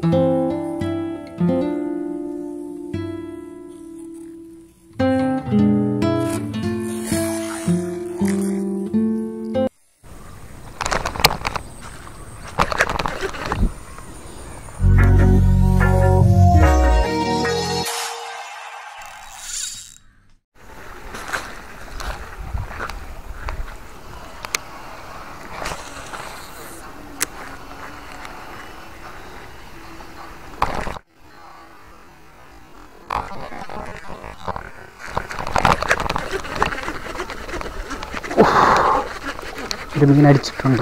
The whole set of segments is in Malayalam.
ഒരു മീൻ അടിച്ചിട്ടുണ്ട്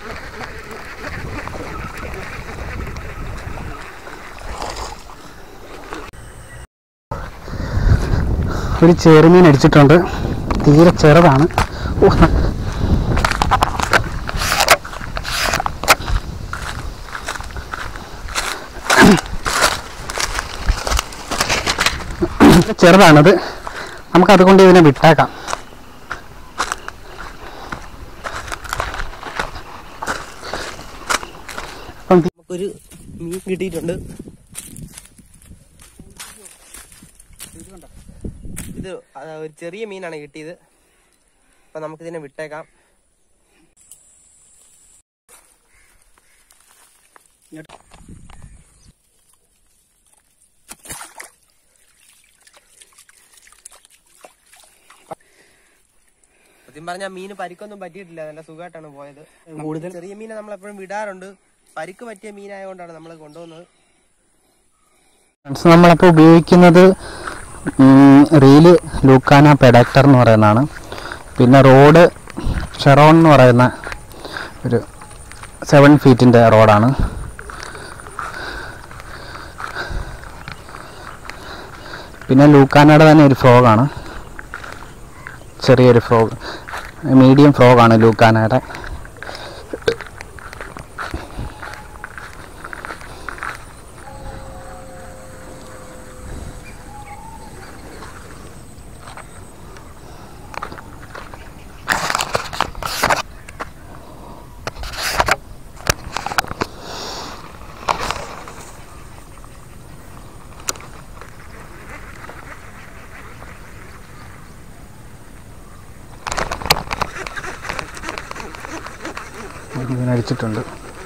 ഒരു ചെറുമീൻ അടിച്ചിട്ടുണ്ട് തീരെ ചെറുതാണ് ഓ, ന- ചെറുതാണത് നമുക്കതുകൊണ്ട് ഇതിനെ വിട്ടേക്കാം അപ്പം നമുക്കൊരു മീൻ കിട്ടിയിട്ടുണ്ട് ഇത് ആ, ഒരു ചെറിയ മീനാണ് കിട്ടിയത് അപ്പൊ നമുക്കിതിനെ വിട്ടേക്കാം സത്യം പറഞ്ഞാൽ മീന് പരിക്കൊന്നും പറ്റിയിട്ടില്ല നല്ല സുഖമായിട്ടാണ് പോയത് കൂടുതൽ ചെറിയ മീനെ നമ്മൾ എപ്പോഴും വിടാറുണ്ട് പരിക്ക് പറ്റിയ മീനായതുകൊണ്ടാണ് നമ്മൾ കൊണ്ടുവന്നത് ഫ്രണ്ട്സ് നമ്മളപ്പോൾ ഉപയോഗിക്കുന്നത് ഉം, റീല് ലൂക്കാന പെഡക്ടർ എന്ന് പറയുന്നതാണ് പിന്നെ റോഡ് ഷെറോൺ എന്ന് പറയുന്ന ഒരു സെവൻ ഫീറ്റിൻ്റെ റോഡാണ് പിന്നെ ലൂക്കാനയുടെ തന്നെ ഒരു ഫ്രോഗാണ് ചെറിയൊരു ഫ്രോഗ് മീഡിയം ഫ്രോഗാണ് ലൂക്കാനയുടെ ഇങ്ങനെ അടിച്ചിട്ടുണ്ട്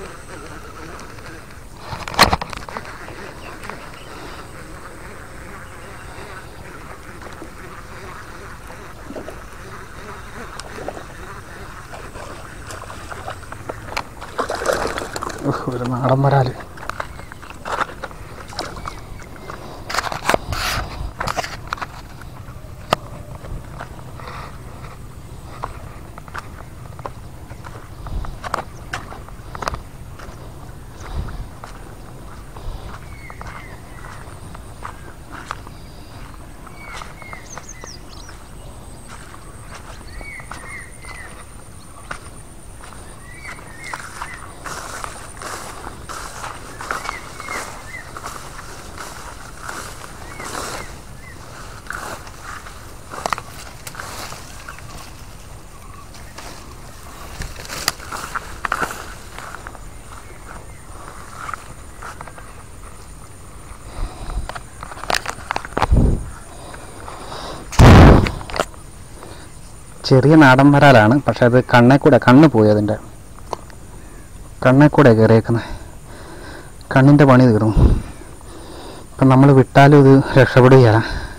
ഉഫ്, ഒരു നാടൻ വരാല് ചെറിയ നാടൻ വരാലാണ് പക്ഷെ അത് കണ്ണേ കൂടെ കണ്ണ് പോയി അതിൻ്റെ കണ്ണേ കൂടെ കയറിയേക്കുന്നത് കണ്ണിൻ്റെ പണി തീർന്നു അപ്പം നമ്മൾ വിട്ടാലും ഇത് രക്ഷപ്പെടുകയില്ല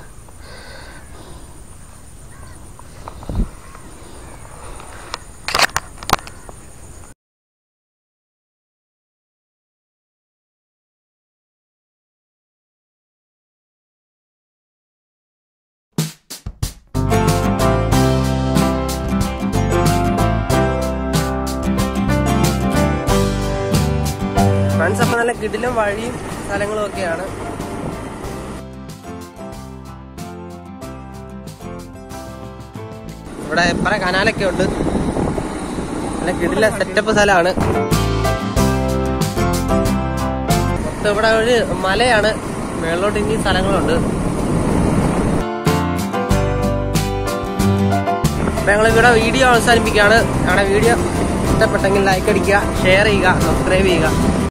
ഫ്രണ്ട്സ് അപ്പൊ നല്ല കിടിലും വഴിയും സ്ഥലങ്ങളും ഒക്കെയാണ് ഇവിടെ എപ്പറ കനാലൊക്കെ ഉണ്ട് നല്ല കിടില സെറ്റപ്പ് സ്ഥലമാണ് മൊത്തം ഇവിടെ ഒരു മലയാണ് മേളിലോട്ട് ഇനി സ്ഥലങ്ങളുണ്ട് അപ്പൊ ഞങ്ങൾ ഇവിടെ വീഡിയോ അവസാനിപ്പിക്കുകയാണ് ഞങ്ങളുടെ വീഡിയോ ഇഷ്ടപ്പെട്ടെങ്കിൽ ലൈക്ക് അടിക്കുക ഷെയർ ചെയ്യുക സബ്സ്ക്രൈബ് ചെയ്യുക